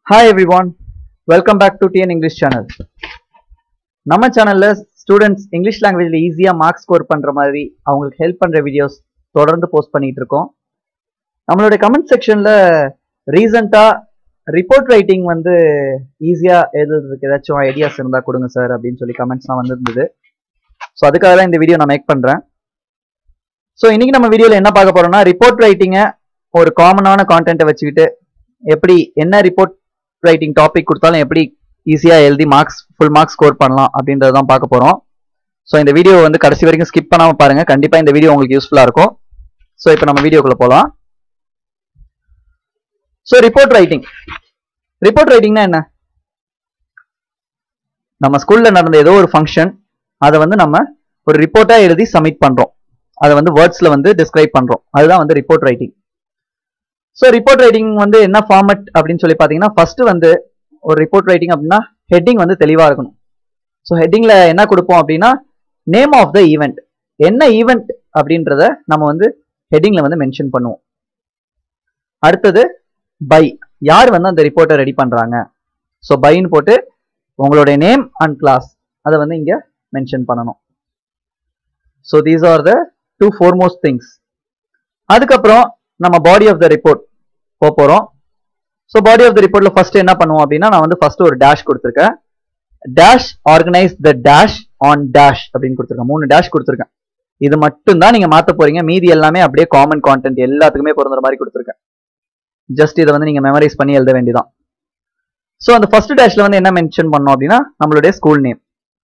Hi everyone welcome back to TN English channel நம்ம சேனல்ல students English லாங்குவேஜ்ல ஈஸியா மார்க் ஸ்கோர் பண்ற மாதிரி அவங்களுக்கு ஹெல்ப் பண்ற வீடியோஸ் தொடர்ந்து போஸ்ட் பண்ணிட்டு இருக்கோம் நம்மளுடைய கமெண்ட் செக்ஷன்ல ரீசெண்டா ரிப்போர்ட் ரைட்டிங் வந்து ஈஸியா எழுதுறதுக்கு ஏதாச்சும் ஐடியாஸ் இருந்தா கொடுங்க சார் அப்படின்னு சொல்லி கமெண்ட்ஸ்லாம் வந்திருந்தது ஸோ அதுக்காக தான் இந்த வீடியோ நான் மேக் பண்றேன் ஸோ இன்னைக்கு நம்ம வீடியோல என்ன பார்க்க போறோம்னா ரிப்போர்ட் ரைட்டிங்கை ஒரு காமனான கான்டென்ட்டை வச்சுக்கிட்டு எப்படி என்ன ரிப்போர்ட் ரைட்டிங் டாபிக் கொடுத்தாலும் எப்படி ஈஸியா எழுதி மார்க்ஸ் ஃபுல் மார்க்ஸ் ஸ்கோர் பண்ணலாம் அப்படின்றத தான் பார்க்க போறோம் ஸோ இந்த வீடியோ வந்து கடைசி வரைக்கும் ஸ்கிப் பண்ணாம பாருங்க கண்டிப்பா இந்த வீடியோ உங்களுக்கு யூஸ்ஃபுல்லா இருக்கும் ஸோ இப்போ நம்ம வீடியோக்குள்ள போகலாம் ஸோ ரிப்போர்ட் ரைட்டிங் ரிப்போர்ட் ரைட்டிங்னா என்ன நம்ம ஸ்கூல்ல நடந்த ஏதோ ஒரு ஃபங்க்ஷன் அதை வந்து நம்ம ஒரு ரிப்போர்ட்டா எழுதி சப்மிட் பண்றோம் அதை வந்து வேர்ட்ஸ்ல வந்து டிஸ்கிரைப் பண்றோம் அதுதான் வந்து report writing so report writing வந்து என்ன ஃபார்மட் அப்படின்னு சொல்லி பார்த்தீங்கன்னா ஃபர்ஸ்ட் வந்து ஒரு ரிப்போர்ட் ரைட்டிங் அப்படின்னா ஹெட்டிங் வந்து தெளிவாக இருக்கணும் ஸோ ஹெட்டிங்ல என்ன கொடுப்போம் அப்படின்னா நேம் ஆஃப் த ஈவெண்ட் என்ன ஈவெண்ட் அப்படின்றத நம்ம வந்து ஹெட்டிங்ல வந்து மென்ஷன் பண்ணுவோம் அடுத்தது பை யார் வந்து அந்த ரிப்போர்ட்டை ரெடி பண்றாங்க ஸோ பைன்னு போட்டு உங்களுடைய நேம் அண்ட் கிளாஸ் அதை வந்து இங்க மென்ஷன் பண்ணணும் so these are the two foremost things அதுக்கப்புறம் நம்ம பாடி ஆஃப் த ரிப்போர்ட் போக போகிறோம் ஸோ பாடி ஆஃப் த ரிப்போர்ட்ல ஃபர்ஸ்ட் என்ன பண்ணுவோம் அப்படின்னா நான் வந்து ஃபர்ஸ்ட் ஒரு டேஷ் கொடுத்துருக்கேன் dash organise the dash on dash அப்படின்னு கொடுத்துருக்கேன் மூணு டேஷ் கொடுத்துருக்கேன் இது மட்டும் தான் நீங்க மாத்த போறீங்க மீதி எல்லாமே அப்படியே காமன் கான்டென்ட் எல்லாத்துக்குமே பொருந்துற மாதிரி கொடுத்துருக்கேன் ஜஸ்ட் இதை வந்து நீங்க மெமரைஸ் பண்ணி எழுத வேண்டியதான் ஸோ அந்த ஃபர்ஸ்ட் டேஷ்ல வந்து என்ன மென்ஷன் பண்ணோம் அப்படின்னா நம்மளுடைய ஸ்கூல் நேம்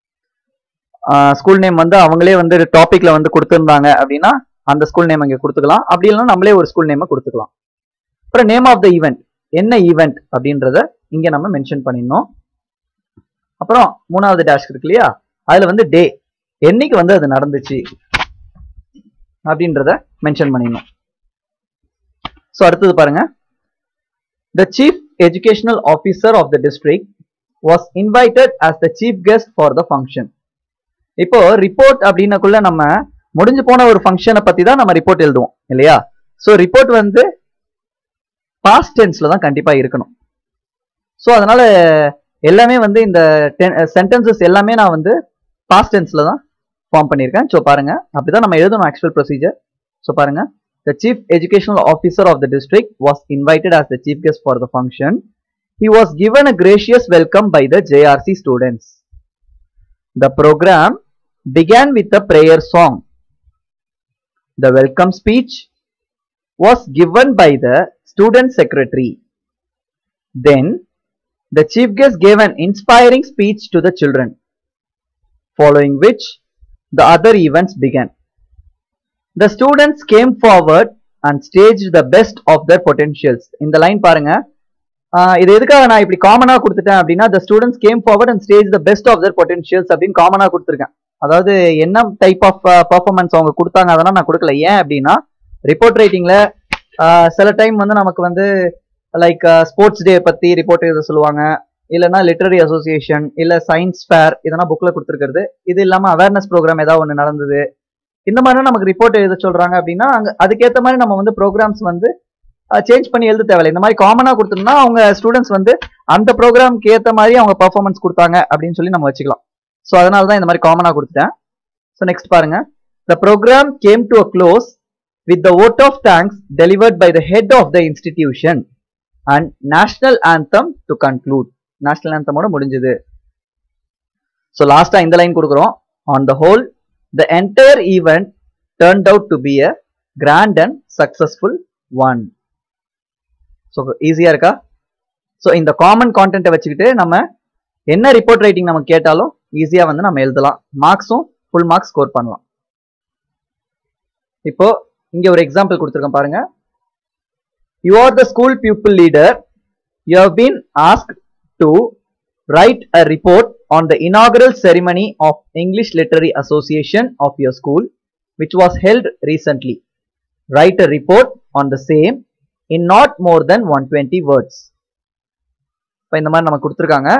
ஸ்கூல் நேம் வந்து அவங்களே வந்து டாபிக்ல வந்து கொடுத்துருந்தாங்க அப்படின்னா அந்த ஸ்கூல் நேம் இங்கே கொடுத்துக்கலாம் அப்படி இல்லைன்னா நம்மளே ஒரு ஸ்கூல் நேமை கொடுத்துக்கலாம் அப்புறம் நேம் ஆஃப் த ஈவெண்ட் என்ன ஈவெண்ட் அப்படின்றத இங்க நம்ம மென்ஷன் பண்ணிடணும் அப்புறம் மூணாவது டேஷ் இருக்கு இல்லையா அதுல வந்து டே என்னைக்கு வந்து அது நடந்துச்சு அப்படின்றத மென்ஷன் பண்ணிடணும் ஸோ அடுத்தது பாருங்க the chief educational officer of the district was invited as the chief guest for the function இப்போ ரிப்போர்ட் அப்படின்னக்குள்ள நம்ம முடிஞ்சு போன ஒரு ஃபங்க்ஷனை பத்தி தான் நம்ம ரிப்போர்ட் எழுதுவோம் இல்லையா ஸோ ரிப்போர்ட் வந்து பாஸ்ட் டென்ஸ்ல தான் கண்டிப்பா இருக்கணும் ஸோ அதனால எல்லாமே வந்து இந்த சென்டென்சஸ் எல்லாமே நான் வந்து பாஸ்ட் டென்ஸ்ல தான் ஃபார்ம் பண்ணியிருக்கேன் ஸோ பாருங்க அப்படிதான் நம்ம எழுதணும் ஆக்சுவல் ப்ரொசீஜர் ஸோ பாருங்க the chief educational officer of the district was invited as the chief guest for the function he was given a gracious welcome by the JRC students the programme began with a prayer song. The welcome speech was given by the student secretary. Then, the chief guest gave an inspiring speech to the children, following which the other events began. The students came forward and staged the best of their potentials. இந்த line பாருங்க இது எதுக்காக நான் இப்படி காமனா கொடுத்துட்டேன் அப்படின்னா the students came forward and staged the best of their potentials அப்படின்னு காமனா கொடுத்துருக்கேன் அதாவது என்ன டைப் ஆஃப் பர்ஃபார்மன்ஸ் அவங்க கொடுத்தாங்க அதெல்லாம் நான் கொடுக்கல ஏன் அப்படின்னா ரிப்போர்ட் ரைட்டிங்ல சில டைம் வந்து நமக்கு வந்து லைக் ஸ்போர்ட்ஸ் டே பத்தி ரிப்போர்ட் எழுத சொல்லுவாங்க இல்லைன்னா லிட்டரரி அசோசியேஷன் இல்ல சயின்ஸ் ஃபேர் இதெல்லாம் புக்ல கொடுத்துருக்கிறது இது இல்லாம அவேர்னஸ் ப்ரோக்ராம் ஏதாவது ஒன்று நடந்தது இந்த மாதிரி நமக்கு ரிப்போர்ட் எழுத சொல்றாங்க அப்படின்னா அங்க அதுக்கேற்ற மாதிரி நம்ம வந்து ப்ரோக்ராம்ஸ் வந்து சேஞ்ச் பண்ணி எழுத தேவையில்லை இந்த மாதிரி காமனா கொடுத்தோம்னா அவங்க ஸ்டூடெண்ட்ஸ் வந்து அந்த ப்ரோக்ராம்க்கு ஏற்ற மாதிரி அவங்க பர்ஃபார்மன்ஸ் கொடுத்தாங்க அப்படின்னு சொல்லி நம்ம வச்சுக்கலாம் ஸோ அதனால தான் இந்த மாதிரி காமனாக கொடுத்துட்டேன் ஸோ நெக்ஸ்ட் பாருங்க the programme came to a close with the vote of thanks delivered by the head of the institution and national anthem to conclude national ஆந்தமோட முடிஞ்சது ஸோ லாஸ்டா இந்த லைன் கொடுக்குறோம் on the whole the entire event turned out to be a grand and successful one so ஈஸியா இருக்கா so இந்த common கான்டென்ட்டை வச்சுக்கிட்டு நம்ம என்ன ரிப்போர்ட் ரைட்டிங் நம்ம கேட்டாலும் ஈஸியா வந்து நம்ம எழுதலாம் மார்க்ஸும் ஃபுல் மார்க்ஸ் ஸ்கோர் பண்ணலாம் இப்போ இங்க ஒரு எக்ஸாம்பிள் கொடுத்துருக்கேன் பாருங்க you are the school pupil leader you have been ask to write a report on the inaugural ceremony of English literary association of your school which was held recently write a report on the same in not more than one twenty words இப்போ இந்த மாதிரி நம்ம கொடுத்துருக்காங்க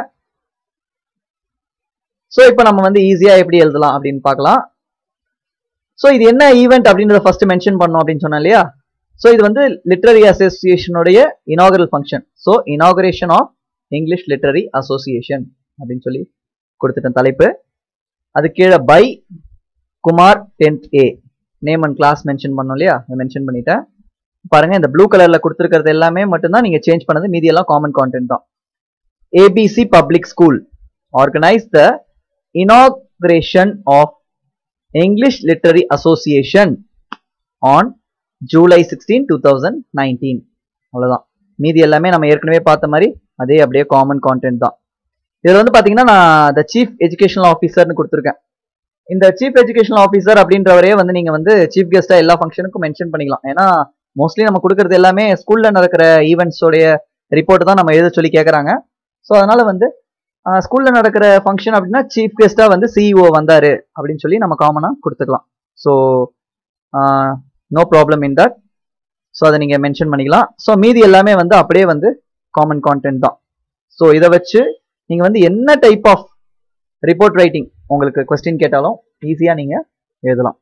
so இப்போ நம்ம வந்து ஈஸியா எப்படி எழுதலாம் அப்படின்னு பார்க்கலாம் ஸோ இது என்ன ஈவெண்ட் அப்படின்றத ஃபர்ஸ்ட் மென்ஷன் பண்ணோம் அப்படின்னு சொன்னேன் இல்லையா ஸோ இது வந்து லிட்ரரி அசோசியேஷனுடைய inaugural function so inauguration of English literary association அப்படின்னு சொல்லி கொடுத்துட்டேன் தலைப்பு அது கீழே by Kumar tenth A name and class mention பண்ணோம் இல்லையா மென்ஷன் பண்ணிட்டேன் பாருங்க இந்த ப்ளூ கலர்ல கொடுத்துருக்கிறது எல்லாமே மட்டும்தான் நீங்க சேஞ்ச் பண்ணது மீதி எல்லாம் காமன் கான்டென்ட் தான் ABC public school organise the inauguration of English literary association on July sixteen two thousand nineteen அவ்வளோதான் மீதி எல்லாமே நம்ம ஏற்கனவே பார்த்த மாதிரி அதே அப்படியே காமன் கான்டென்ட் தான் இதில் வந்து பார்த்தீங்கன்னா நான் த சீஃப் எஜுகேஷனல் ஆஃபீஸர்னு கொடுத்துருக்கேன் இந்த சீஃப் எஜுகேஷனல் ஆஃபீஸர் அப்படின்றவரே வந்து நீங்கள் வந்து சீஃப் கெஸ்ட்டாக எல்லா ஃபங்க்ஷனுக்கும் மென்ஷன் பண்ணிக்கலாம் ஏன்னா மோஸ்ட்லி நம்ம கொடுக்கறது எல்லாமே ஸ்கூலில் நடக்கிற ஈவெண்ட்ஸோடைய ரிப்போர்ட் தான் நம்ம எழுத சொல்லி கேட்குறாங்க ஸோ அதனால வந்து ஸ்கூலில் நடக்கிற ஃபங்க்ஷன் அப்படின்னா சீஃப் கெஸ்ட்டாக வந்து சிஇஓ வந்தார் அப்படின்னு சொல்லி நம்ம காமனாக கொடுத்துக்கலாம் so no problem in that so அதை நீங்கள் மென்ஷன் பண்ணிக்கலாம் ஸோ மீதி எல்லாமே வந்து அப்படியே வந்து காமன் கான்டென்ட் தான் ஸோ இதை வச்சு நீங்கள் வந்து என்ன டைப் ஆஃப் ரிப்போர்ட் ரைட்டிங் உங்களுக்கு கொஸ்டின் கேட்டாலும் ஈஸியாக நீங்கள் எழுதலாம்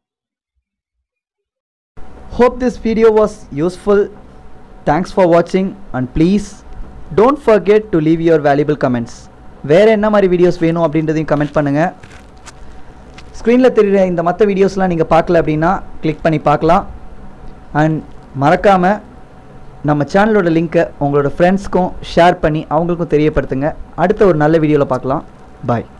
Hope this video was useful. Thanks for watching and please don't forget to leave your valuable comments. வேறு என்ன மாதிரி வீடியோஸ் வேணும் அப்படின்றதையும் கமெண்ட் பண்ணுங்கள் ஸ்க்ரீனில் தெரியுற இந்த மற்ற வீடியோஸ்லாம் நீங்கள் பார்க்கல அப்படின்னா கிளிக் பண்ணி பார்க்கலாம் அண்ட் மறக்காமல் நம்ம சேனலோட லிங்க்கை உங்களோட ஃப்ரெண்ட்ஸ்க்கும் ஷேர் பண்ணி அவங்களுக்கும் தெரியப்படுத்துங்க அடுத்த ஒரு நல்ல வீடியோவில் பார்க்கலாம் பாய்